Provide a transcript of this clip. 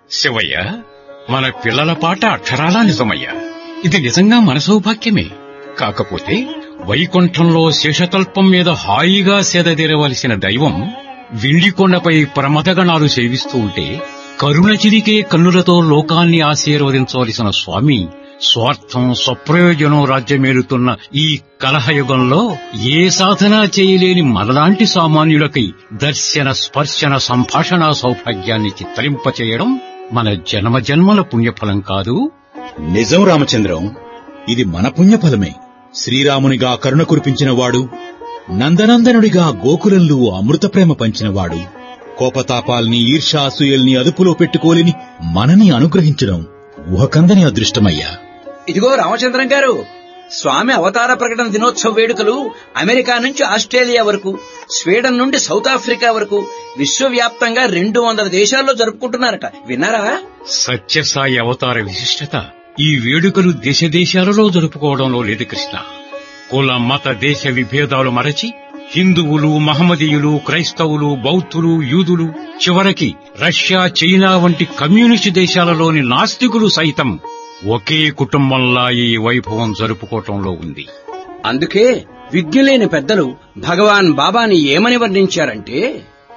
శివయ్య మన పిల్లల పాట అక్షరాలా నిజమయ్యా ఇది నిజంగా మన సౌభాగ్యమే కాకపోతే వైకుంఠంలో శేషతల్పం మీద హాయిగా సేదతీరవలసిన దైవం విండికొండపై ప్రమదగణాలు సేవిస్తూ ఉంటే కరుణ చిరికే కన్నులతో లోకాన్ని ఆశీర్వదించవలసిన స్వామి స్వార్థం స్వప్రయోజనం రాజ్యమేలుతున్న ఈ కలహయుగంలో ఏ సాధన చేయలేని మనలాంటి సామాన్యులకై దర్శన స్పర్శన సంభాషణ సౌభాగ్యాన్ని చిత్తరింపచేయడం మన జన్మ జన్మల పుణ్యఫలం కాదు నిజం రామచంద్రం ఇది మన పుణ్యఫలమే శ్రీరామునిగా కరుణ కురిపించినవాడు నందనందనుడిగా గోకులంలో అమృత ప్రేమ పంచినవాడు కోపతాపాల్ని ఈర్షాసూయల్ని అదుపులో పెట్టుకోలేని మనని అనుగ్రహించడం ఊహకందని అదృష్టమయ్యా ఇదిగో రామచంద్రం గారు స్వామి అవతార ప్రకటన దినోత్సవ వేడుకలు అమెరికా నుంచి ఆస్ట్రేలియా వరకు స్వీడన్ నుండి సౌత్ ఆఫ్రికా వరకు విశ్వవ్యాప్తంగా రెండు వందల దేశాల్లో జరుపుకుంటున్నారట విన్నారా సత్యసాయి అవతార విశిష్టత ఈ వేడుకలు దేశ దేశాలలో జరుపుకోవడంలో లేదు కృష్ణ కుల మత దేశ విభేదాలు మరచి హిందువులు మహమ్మదీయులు క్రైస్తవులు బౌద్ధులు యూదులు చివరికి రష్యా చైనా వంటి కమ్యూనిస్టు దేశాలలోని నాస్తికులు సైతం ఒకే కుటుంబంలా ఈ వైభవం జరుపుకోవటంలో ఉంది అందుకే విజ్ఞులేని పెద్దలు భగవాన్ బాబాని ఏమని వర్ణించారంటే